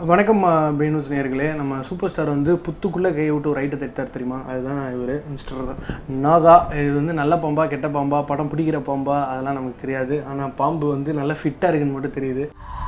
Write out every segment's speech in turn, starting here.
வணக்கம் பிரேனூஸ் நேயர்களே நம்ம சூப்பர் ஸ்டார் வந்து புத்துக்குள்ளே கையை விட்டு ஒரு ரைட்டு தட்டார் தெரியுமா அதுதான் இவர் மிஸ்டர் நாகா இது வந்து நல்ல பாம்பா கெட்ட பாம்பா படம் பிடிக்கிற பாம்பா அதெல்லாம் நமக்கு தெரியாது ஆனால் பாம்பு வந்து நல்லா ஃபிட்டாக இருக்குன்னு மட்டும் தெரியுது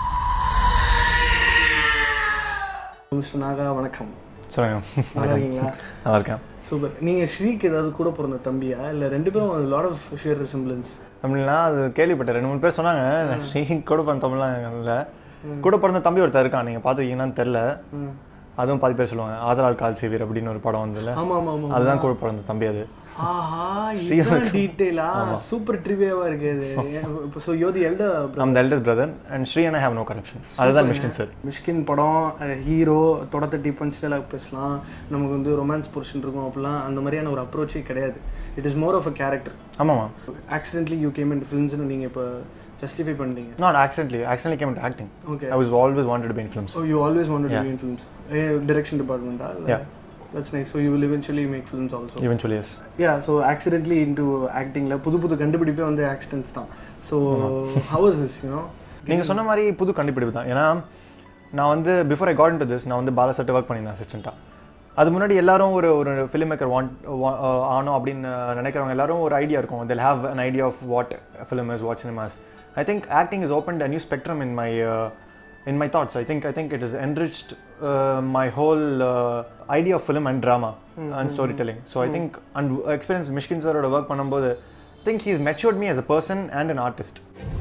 மிஸ்டர் நாகா வணக்கம் சொல்லுங்க நல்லா இருக்கீங்களா நல்லா இருக்கேன் சூப்பர் நீங்கள் ஸ்ரீக்கு ஏதாவது கூட பிறந்த தம்பியா இல்லை ரெண்டு பேரும் லாட் ஆஃப் ஷேர் ரிசம்பிளன்ஸ் தமிழ்னா அது கேள்விப்பட்டேன் ரெண்டு மூணு பேர் சொன்னாங்க ஸ்ரீ கூட பிறந்த தமிழ்லாம் இல்லை கூட பிறந்த தம்பி ஒருத்தர் இருக்கான் நீங்கள் பார்த்துருக்கீங்கன்னு தெரில அதுவும் பாதி பேர் சொல்லுவாங்க ஆதலால் கால் சேவியர் அப்படின்னு ஒரு படம் வந்ததுல ஆமாம் ஆமாம் ஆமாம் அதுதான் கூட பிறந்த தம்பி அது ஆஹா இதுதான் டீட்டெயிலா சூப்பர் ட்ரிவியாவா இருக்கு அது இப்போ ஸோ யோதி எல்டா நம்ம the eldest brother and Sri and have no connection அதுதான் மிஷ்கின் சார் மிஷ்கின் படம் ஹீரோ தொடத்தட்டி பஞ்ச் டேலாக் பேசலாம் நமக்கு வந்து ரொமான்ஸ் போர்ஷன் இருக்கும் அப்படிலாம் அந்த மாதிரியான ஒரு அப்ரோச்சே கிடையாது it is more of a character ஆமாம்மா ஆக்சிடென்ட்லி யூ கேம் இன் ஃபிலிம்ஸ்னு நீங்கள் இப்போ ஜஸ்டிஃபை பண்ணிட்டீங்க not accidentally accidentally came to acting okay I was always wanted be in films so you always wanted to be in films direction டிபார்ட்மெண்ட்டா Yeah. That's nice so you will eventually make films also eventually yes yeah so accidentally into ஆக்டிங்கில் புது புது கண்டுபிடிப்பே வந்து accidents தான் so how is this you know நீங்கள் சொன்ன மாதிரி புது கண்டுபிடிப்பு தான் ஏன்னா நான் வந்து before I got into this நான் வந்து பாலசட்டை ஒர்க் பண்ணியிருந்தேன் அசிஸ்டண்ட்டாக அது முன்னாடி எல்லாரும் ஒரு ஒரு ஃபிலிம் மேக்கர் வாண்ட் ஆனோம் அப்படின்னு நினைக்கிறவங்க எல்லாரும் ஒரு ஐடியா இருக்கும் they'll have an idea of what film is what cinema is i think acting has opened a new spectrum in my uh, in my thoughts i think i think it has enriched uh, my whole uh, idea of film and drama and storytelling so i think and experience mishkin sir work பண்ணும்போது i think he's matured me as a person and an artist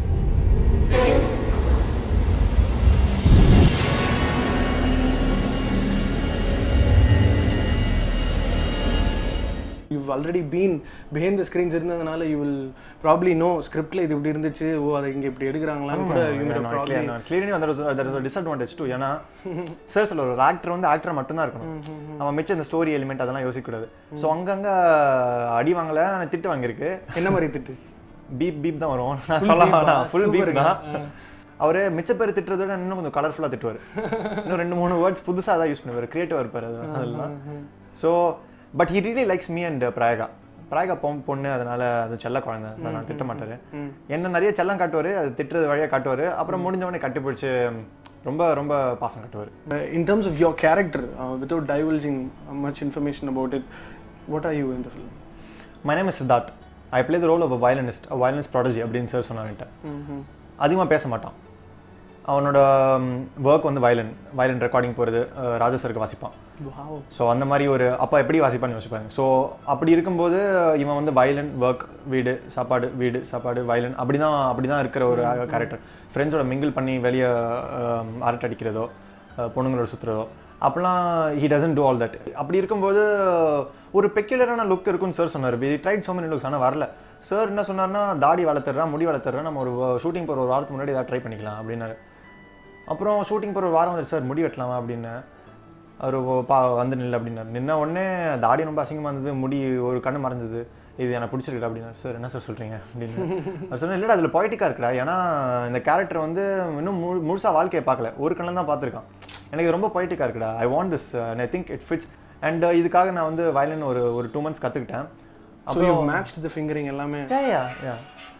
you already been behind the screens இருந்ததுனால you will probably know ஸ்கிரிப்ட்ல இது இப்படி இருந்துச்சு ஓ அதை இங்கே இப்படி எடுக்கிறாங்களான்னு கூட யூ ப்ராப்ளி கிளியர்லி அந்த டிஸ்அட்வான்டேஜ் டூ ஏன்னா சார் சொல்ல ஒரு ஆக்டர் வந்து ஆக்டர் மட்டும் தான் இருக்கணும் அவன் மிச்சம் இந்த ஸ்டோரி எலிமெண்ட் அதெல்லாம் யோசிக்கக்கூடாது ஸோ அங்கங்க அடி வாங்கல ஆனால் திட்டு வாங்கியிருக்கு என்ன மாதிரி திட்டு பீப் பீப் தான் வரும் நான் சொல்ல ஃபுல் பீப் தான் அவரு மிச்ச பேர் திட்டுறத விட இன்னும் கொஞ்சம் கலர்ஃபுல்லாக திட்டுவார் இன்னும் ரெண்டு மூணு வேர்ட்ஸ் புதுசாக தான் யூஸ் பண்ணுவார் கிரியேட்டிவாக இருப்பார் அது அதெல்லாம் so but he really likes me and Prayaga Prayaga பொம் பொண்ணு அதனால அது செல்ல குழந்தை அதை நான் திட்ட மாட்டாரு என்ன நிறைய செல்லம் காட்டுவார் அது திட்டுறது வழியாக காட்டுவார் அப்புறம் முடிஞ்சவொடனே கட்டி பிடிச்சி ரொம்ப ரொம்ப பாசம் காட்டுவார் in terms of your character uh, without divulging uh, much information about it what are you in the film my name is Siddharth I play the role of violinist violinist prodigy அப்படின்னு சார் சொன்னான்ட்ட அதிகமாக பேச மாட்டான் அவனோட work வந்து வயலன் வயலன் recording போகிறது ராஜா சருக்கு வாசிப்பான் wow so அந்த மாதிரி ஒரு அப்போ எப்படி வாசிப்பான்னு யோசிப்பாங்க ஸோ அப்படி இருக்கும்போது இவன் வந்து வயலன் ஒர்க் வீடு சாப்பாடு வீடு சாப்பாடு வயலன் அப்படி தான் அப்படி தான் இருக்கிற ஒரு கேரக்டர் ஃப்ரெண்ட்ஸோட மிங்கிள் பண்ணி வெளியே அரட்டை அடிக்கிறதோ அஹ், பொண்ணுங்களோட சுற்றுறதோ அப்போலாம் he doesn't do all that அப்படி இருக்கும்போது ஒரு பெக்யுலரான லுக் இருக்குன்னு சார் சொன்னார் we tried so many looks ஆனால் வரல சார் என்ன சொன்னார்னா தாடி வளர்த்துறா முடி வளர்த்துறா நம்ம ஒரு ஷூட்டிங் போகிற ஒரு வாரத்துக்கு முன்னாடி ஏதாவது ட்ரை பண்ணிக்கலாம் அப்படின்னாரு அப்புறம் ஷூட்டிங் போகிற ஒரு வாரம் வந்துச்சு சார் முடி வெட்டலாமா அப்படின்னு அவர் பா வந்து நில்ல அப்படின்னாரு நின்ன உடனே தாடி ரொம்ப அசிங்கமாக இருந்தது முடி ஒரு கண்ணு மறைஞ்சது இது எனக்கு பிடிச்சிருக்கல அப்படின்னாரு சார் என்ன சார் சொல்கிறீங்க அப்படின்னு அவர் சொன்னேன் இல்லைடா அதில் பொய்ட்டிக்காக இருக்குடா ஏன்னா இந்த கேரக்டர் வந்து இன்னும் முழு முழுசாக வாழ்க்கையை பார்க்கல ஒரு கண்ணில் தான் பார்த்துருக்கான் எனக்கு இது ரொம்ப பொய்ட்டிக்காக இருக்குடா I want this and I think it fits and இதுக்காக நான் வந்து வயலின் ஒரு ஒரு டூ மந்த்ஸ் கற்றுக்கிட்டேன் so you matched the fingering எல்லாமே யா யா யா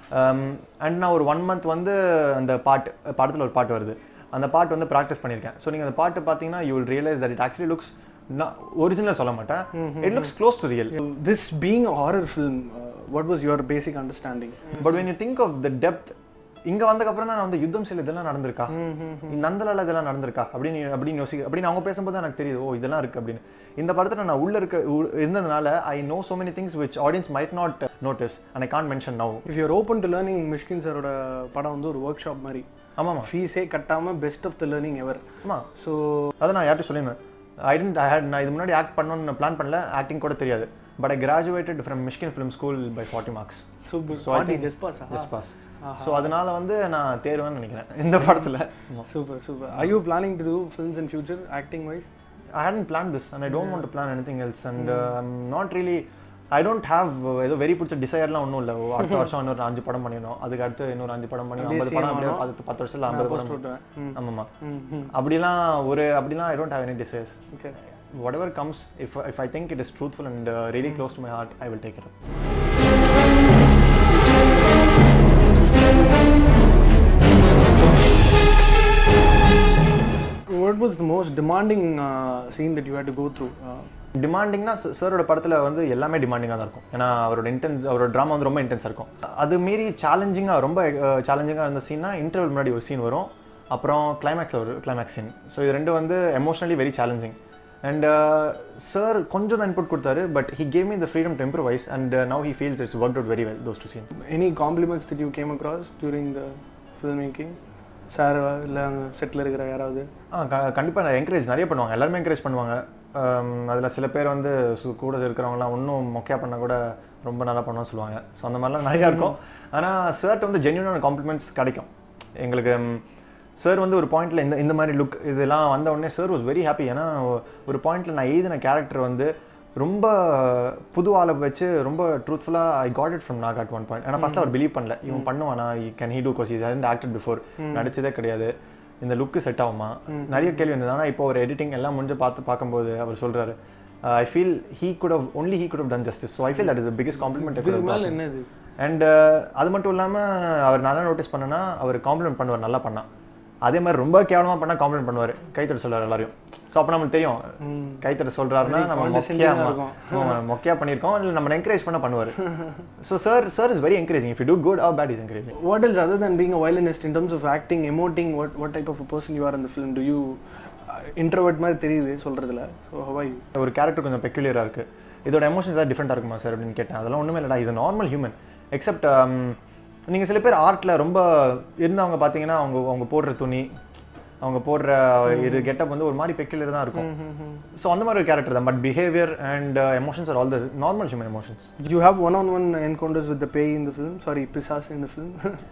அண்ட் நான் ஒரு ஒன் மந்த் வந்து அந்த பாட்டு படத்தில் ஒரு பாட்டு வருது அந்த பாட்டு வந்து ப்ராக்டிஸ் பண்ணியிருக்கேன் ஸோ நீங்கள் அந்த பாட்டு பார்த்தீங்கன்னா you will realise that it actually looks original சொல்ல மாட்டேன் it looks close to real this being a horror film uh, what was your basic understanding but when you think of the depth இங்க வந்ததுக்கப்புறம் தான் நான் வந்து யுத்தம் சில இதெல்லாம் நடந்திருக்கா நந்தலால இதெல்லாம் நடந்திருக்கா அப்படின்னு அப்படின்னு யோசிக்க அப்படின்னு அவங்க பேசும்போது தான் எனக்கு தெரியுது ஓ இதெல்லாம் இருக்கு அப்படின்னு இந்த படத்துல நான் உள்ள இருக்க உ- இருந்ததுனால I know so many things which audience might not notice and I can't mention now if you're open to learning Mysskin சாரோட படம் வந்து ஒரு ஒர்க் ஷாப் மாதிரி ஆமாமா ஃபீஸே கட்டாம best of the learning ever ஆமா ஸோ அதை நான் யார்கிட்ட சொல்லியிருந்தேன் ஐ டென்ட் ஐ ஹேட் நான் இது முன்னாடி ஆக்ட் பண்ணணும்னு பிளான் பண்ணல ஆக்டிங் கூட தெரியாது but I graduated from Mysskin film school by forty marks super So I think- just pass just pass so அதனால வந்து நான் தேர்வேன்னு நினைக்கிறேன் இந்த படத்தில் super super are you planning to do films in future acting wise I hadn't plan this and I don't want to plan anything else and I'm not really I don't have ஏதோ very பிடிச்ச டிசைர்லாம் ஒன்றும் இல்லை அடுத்த வருஷம் இன்னொரு அஞ்சு படம் பண்ணிடணும் அதுக்கு அடுத்து இன்னொரு அஞ்சு படம் பண்ணி ஐம்பது படம் அப்படியே பத்து பத்து வருஷத்துல ஐம்பது படம் விட்டுவேன். ம். ஆமாம்மா ம், ம். அப்படிலாம் ஒரு அப்படிலாம் I don't have any desires Okay. whatever comes if if i think it is truthful and uh, really close to my heart i will take it up What was the most demanding scene that you had to go through டிமாண்டிங்னா சாரோட படத்தில் வந்து எல்லாமே டிமாண்டிங்காக தான் இருக்கும் ஏன்னா அவரோட intense அவரோட ட்ராமா வந்து ரொம்ப இன்டென்ஸாக இருக்கும் அது மீறி சேலஞ்சிங்காக ரொம்ப சேலஞ்சிங்காக இருந்த சீன்னா இன்டர்வல் முன்னாடி ஒரு சீன் வரும் அப்புறம் கிளைமேக்ஸில் ஒரு கிளைமேக்ஸ் சீன் ஸோ இது ரெண்டு வந்து emotionally very challenging and sir கொஞ்சம் தான் இன்புட் கொடுத்தாரு but he came in the freedom to improvise and now he feels it's work out very well those two scenes any compliments that you came across during the film making sir இல்லை செட்டில் இருக்கிற யாராவது ஆ கண்டிப்பாக encourage நிறைய பண்ணுவாங்க எல்லாருமே encourage பண்ணுவாங்க அதில் சில பேர் வந்து சு- கூட இருக்கிறவங்களாம் இன்னும் மொக்கையாக பண்ணால் கூட ரொம்ப நல்லா பண்ணுவோம்னு சொல்லுவாங்க ஸோ அந்த மாதிரிலாம் நிறையா இருக்கும் ஆனால் சார்ட்ட வந்து ஜென்யூனான காம்ப்ளிமெண்ட்ஸ் கிடைக்கும் எங்களுக்கு சார் வந்து ஒரு பாயிண்ட்ல இந்த இந்த மாதிரி லுக் இதெல்லாம் வந்த உடனே சார் வாஸ் வெரி ஹாப்பி ஏன்னா ஒரு பாயிண்ட்ல நான் எழுதின கேரக்டர் வந்து ரொம்ப புது ஆளை வச்சு ரொம்ப ட்ரூத்ஃபுல்லாக I got it from knock at one point ஏன்னா ஃபர்ஸ்ட் அவர் பிலீவ் பண்ணல இவன் பண்ணுவானா கேன் ஹீ டூ கோஸ் இஸ் ஹேண்ட் ஆக்டட் பிஃபோர் நடிச்சதே கிடையாது இந்த லுக்கு செட் ஆகுமா நிறைய கேள்வி இருந்தது ஆனால் இப்போ ஒரு எடிட்டிங் எல்லாம் முடிஞ்சு பார்த்து பார்க்கும்போது அவர் சொல்றாரு I feel he could have only he could have done justice so I feel that is biggest compliment இதுக்கு மேலே என்னது அண்ட் அது மட்டும் இல்லாமல் அவர் நல்லா நோட்டீஸ் பண்ணனா அவர் காம்ப்ளிமெண்ட் பண்ணுவார் நல்லா பண்ணா அதே மாதிரி ரொம்ப கேவலமாக பண்ணால் காம்ப்ளிமெண்ட் பண்ணுவார் கைத்தட்ட சொல்லுவார் எல்லாரையும் ஸோ அப்போ நம்மளுக்கு தெரியும் கைத்தட்ட சொல்கிறாருன்னா நம்ம மொக்கையா ஆமா, மொக்கையா பண்ணியிருக்கோம் இல்லை நம்ம என்கரேஜ் பண்ண பண்ணுவார் so sir sir is very encouraging if you do good or bad is encouraging What else other than being a violinist in terms of acting, emoting, what what type of a person you are in the film? Do you uh, introvert மாதிரி தெரியுது சொல்றதுல so how are you? ஒரு character கொஞ்சம் பெக்யூலியராக இருக்கு இதோட emotions ஏதாவது டிஃப்ரெண்டாக இருக்குமா சார் அப்படின்னு கேட்டேன் அதெல்லாம் ஒன்றுமே இல்லைடா is a normal human except நீங்கள் சில பேர் ஆர்ட்டில் ரொம்ப இருந்தவங்க பார்த்தீங்கன்னா அவங்க அவங்க போடுற துணி அவங்க போடுற இரு கெட்டப் வந்து ஒரு மாதிரி பெக்யூலர் தான் இருக்கும் ஸோ அந்த மாதிரி ஒரு கேரக்டர் தான் but behaviour and emotions are all the normal human emotions Did you have one-on-one encounters with the pay in the film? Sorry, Pisas in the film.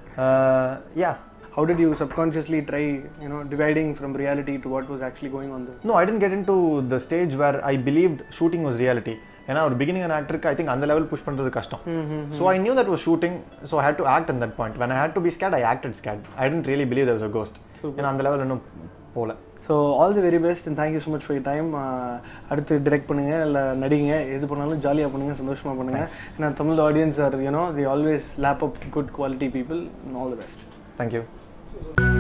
Yeah how did you subconsciously try, you know, dividing from reality to what was actually going on there? No I didn't get into the stage where I believed shooting was reality ஏன்னா ஒரு beginning ஆக்டருக்கு I think அந்த level push பண்ணுறது கஷ்டம் so I knew that was shooting so had to act in that point when I had to be scared I acted scared I didn't really believe there was a ghost ஏன்னா அந்த level இன்னும் போகல so all the very best and thank you so much for time அடுத்து direct பண்ணுங்க இல்லை நடிங்க எது பண்ணாலும் ஜாலியாக பண்ணுங்க சந்தோஷமாக பண்ணுங்க ஏன்னா Tamil audience are you know the always lap up good quality people all the best thank you